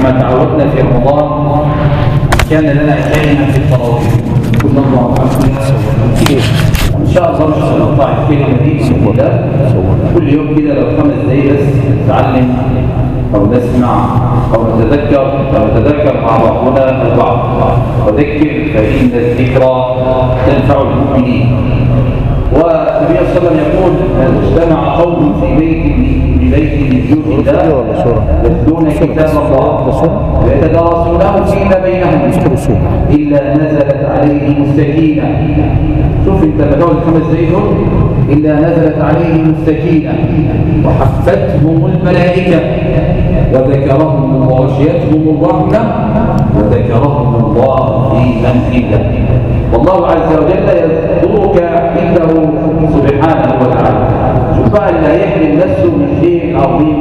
كما تعودنا في رمضان كان لنا كلمة في التراويح كل الله ان شاء الله مش هنقطع الكلمة دي بإذن الله كل يوم كده لو خمس دقايق بس نتعلم أو نسمع أو نتذكر أو نتذكر مع بعضنا البعض وذكر فإن الذكرى تنفع المؤمنين والنبي صلى الله عليه وسلم يقول اجتمع قوم في بيت من بيت من بيوت الله يتلون كتاب الله ويتدارسونه فيما بينهم الا نزلت عليهم السكينه شوف انت بدأوا الخمس دقايق دول الا نزلت عليهم السكينه وحفتهم الملائكه وذكرهم وغشيتهم الرحمه وذكرهم الله في من عنده والله عز وجل يذكرك عنده سبحانه وتعالى شوف بقى اللي هيحمل نفسه من شيء عظيم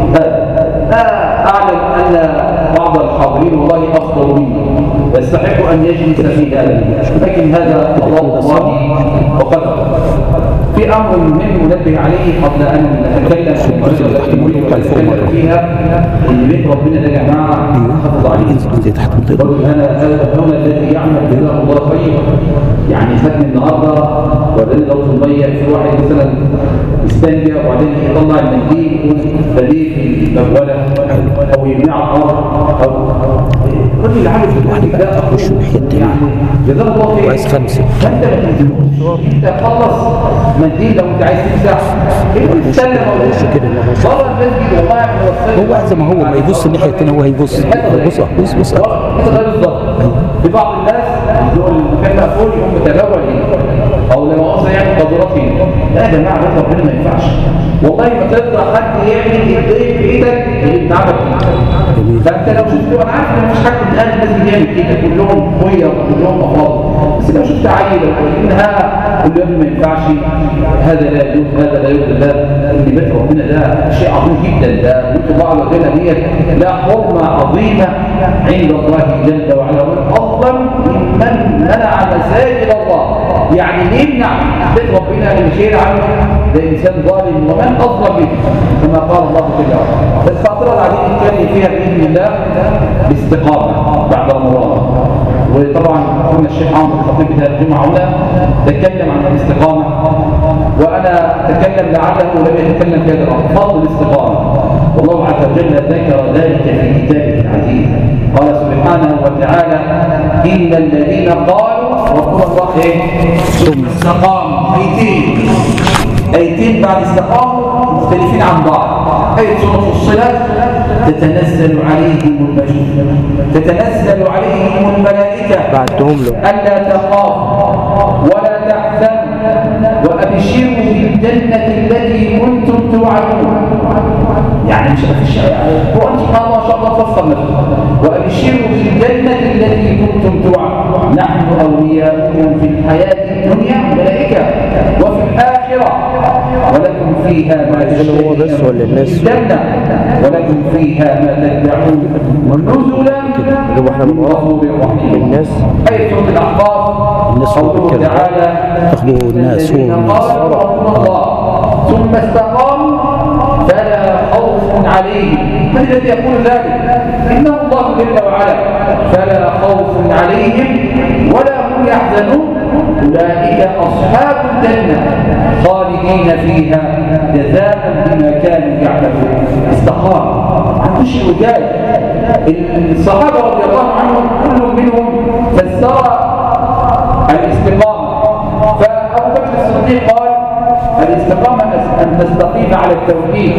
لا اعلم ان بعض الحاضرين والله افضل مني يستحق ان يجلس في هذا لكن هذا قضاء الله وقدره في امر مهم ننبه عليه قبل ان نتكلم في المسألة التي نتكلم فيها ان بيت ربنا ده يا جماعه حافظ عليه برضه انا هذا الذي يعمل جزاه الله خير يعني خدني النهارده وبعدين لو الميه في واحد مثلا يستنجى وبعدين يطلع المنديل يقول ده ليه في المبوله او يمنع الارض او الراجل اللي عامل في الواحد ده وشه ناحية التانية. يعني جزاه الله خير وعايز خمسة. فانت ما تنزلوش انت خلص منديل لو انت عايز تمسح انت تسلم او وشه كده اللي هو بره المسجد والله احنا وصلنا هو قاعد زي ما هو ما يبص الناحية التانية هو هيبص بص بص بص انت غير بالظبط في بعض الناس دول المكان مقفول يقوم متبول او لما مؤاخذه يعني قدرات هنا لا يا جماعه ده ربنا ما ينفعش والله ما تقدر حد يعمل ايديه بايدك اللي اتعمل فانت لو شفت انا عارف ان مفيش حد من اهل الناس بيعمل كده كلهم خويه وكلهم افاضل بس لو شفت عيل انها كل يوم ما ينفعش هذا لا يجوز هذا لا يرضي الله ان بيت ربنا ده شيء عظيم جدا ده بيت الله عز وجل ديت لا حرمه عظيمه عند الله جل وعلا ومن اظلم ممن منع مساجد الله يعني اللي يمنع بيت ربنا من شيء عنه ده انسان ظالم ومن اظلم منه كما قال الله جل وعلا بس اعتراض عليه نتكلم فيها باذن الله باستقامه بعد رمضان وطبعا قلنا الشيخ عمرو الخطيب بتاع الجمعه هنا تكلم عن الاستقامه وانا اتكلم لعله لم يتكلم في هذا الامر فضل الاستقامه والله عز وجل ذكر ذلك في كتابه العزيز قال سبحانه وتعالى ان الذين قالوا ربنا الله ايه ثم استقاموا ايتين ايتين بعد استقاموا مختلفين عن بعض ايه سوره الصلاه تتنزل عليهم الملائكه تتنزل عليهم الملائكه بعتهم له ألا تخافوا ولا تحزنوا وأبشروا بالجنة التي كنتم توعدون يعني مش مفيش هو أنت سبحان الله ما شاء الله فصل نفسه وأبشروا بالجنة التي كنتم توعدون نحن أولياؤكم في الحياة الدنيا ملائكة وفي الآخرة ولكم فيها ما هو بس تشتهي ولا الناس؟ الجنة ولكم فيها ما تدعون نزلا نجيبوا احنا من من ورا غفور رحيم الناس أي سورة الأحقاف الناس هو قوله بيتكلم. تعالى تاخدوا الناس هو الذين والناس. قالوا ربنا الله ثم استقاموا فلا خوف عليهم من الذي يقول ذلك إنه الله جل وعلا فلا خوف عليهم ولا هم يحزنون أولئك أصحاب الجنة خالدين فيها جزاء بما كانوا يعملون استقاموا عنده شيء وجاي الصحابة رضي الله عنهم كل منهم فسر الاستقامة فأبو بكر الصديق قال الاستقامة أن تستقيم على التوحيد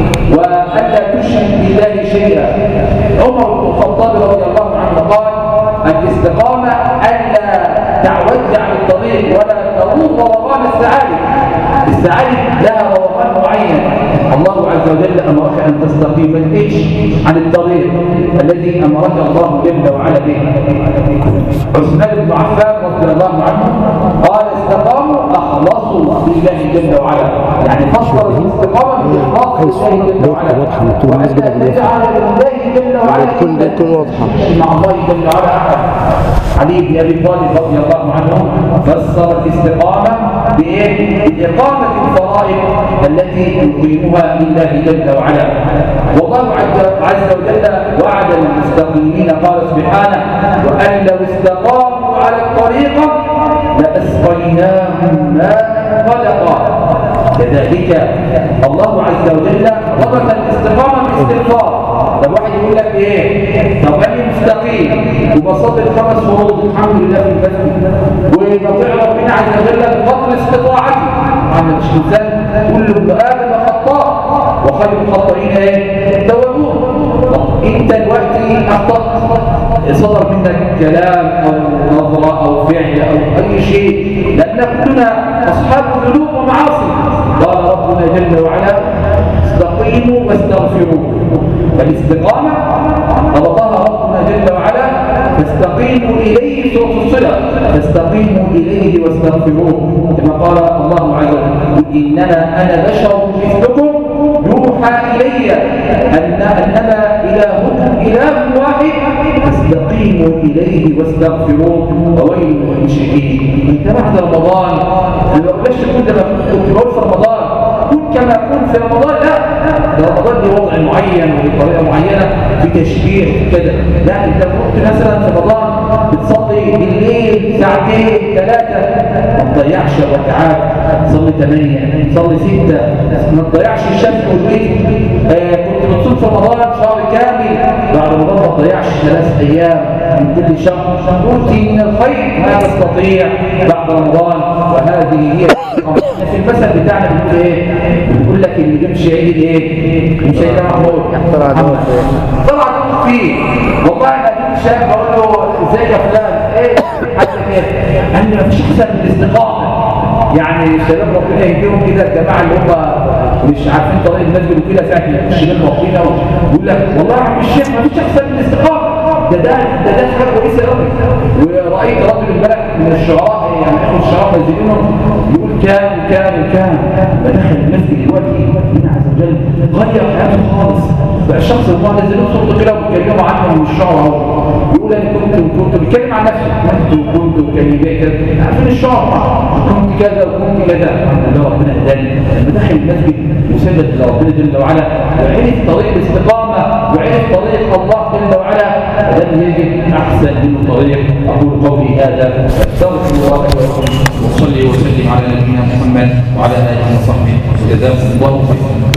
وألا تشرك بالله شيئا عمر بن الخطاب رضي الله عنه قال الاستقامة ألا تعوج عن الطريق ولا تروض روضان السعادة السعادة لها روضان معين الله عز وجل أمرك أن تستقيم ما تقيش عن الطريق الذي أمرك الله جل وعلا به عثمان بن عفان رضي الله عنه قال استقاموا أخلصوا لله جل وعلا يعني فصل الاستقامة بالإخلاص لله جل وعلا واضحة مكتوب الناس كده وأن بالواضح. تجعل لله جل وعلا تكون- ندا. تكون واضحة. مع الله جل وعلا أحد علي بن أبي طالب رضي الله عنه فسر الاستقامة بإيه؟ بإقامة الفرائض التي يقيمها لله جل وعلا والله عز عز وجل وعد المستقيمين قال سبحانه وأن لو استقاموا على الطريقة لأسقيناهم ماء غدقا كذلك الله عز وجل ربط الاستقامة باستغفار طب واحد يقول لك ايه طب انا مستقيم وبصلي الخمس فروض الحمد لله في المسجد وبطيع ربنا عز وجل بقدر استطاعتي انا مش انسان كل ابن ادم خطاء وخير الخطائين ايه التوابون طب انت دلوقتي اخطات صدر منك كلام او نظره او فعل او اي شيء لان كلنا اصحاب ذنوب ومعاصي قال ربنا جل وعلا استقيموا واستغفروه فالاستقامة ربطها ربنا جل وعلا فاستقيموا إليه سورة الصلة فاستقيموا إليه واستغفروه كما قال الله عز وجل قل إنما أنا بشر مثلكم يوحى إلي أن أنما إلهكم إله واحد فاستقيموا إليه واستغفروه وويل للمشركين أنت بعد رمضان ليش كنت كنت بقول في رمضان كن كما كنت في رمضان لا ده رمضان دي وضع معين وبطريقه معينه في تشبيه كده لا انت كنت مثلا في رمضان بتصلي بالليل ساعتين ثلاثه ما تضيعش الركعات صلي ثمانيه صلي سته ما تضيعش الشمس والبيت آه كنت بتصوم في رمضان شهر كامل بعد رمضان ما تضيعش ثلاث ايام من كل شهر اوتي من الخير ما تستطيع بعد رمضان وهذه هي في المثل بتاعنا بنقول ايه بنقول لك اللي بيمشي عيد ايه مش عيد محمود طلع دول طلع دول فيه والله انا جبت شاب بقول له ازيك يا فلان ايه حاجه كده قال لي مفيش احسن من الاستقامه يعني الشباب ربنا يهديهم كده الجماعه اللي هم مش عارفين طريق المسجد وكده ساعه ما يخش بين ربنا ويقول لك والله يا عم الشيخ مفيش احسن من الاستقامه ده ده ده ده حاجه كويسه قوي ورأيت رجل امبارح من الشعراء يعني اخو الشعراء نازلينهم يقول كام وكام وكام بدخل المسجد دلوقتي ربنا عز وجل غير حياته خالص بقى الشخص اللي هو نازلين صوته كده وبيتكلموا عنه من الشعراء اهو يقول انا كنت وكنت بيتكلم عن نفسه كنت وكنت وكان كده عارفين الشعراء كنت كذا وكنت كذا الحمد لله ربنا هداني لما دخل المسجد مسجد لربنا جل وعلا وعرف طريق الاستقامه وعرف طريق الله جل وعلا لم يجد احسن منه طريق اقول قولي هذا استغفر الله لي ولكم وصلي وسلم على نبينا محمد وعلى اله وصحبه جزاكم الله خيرا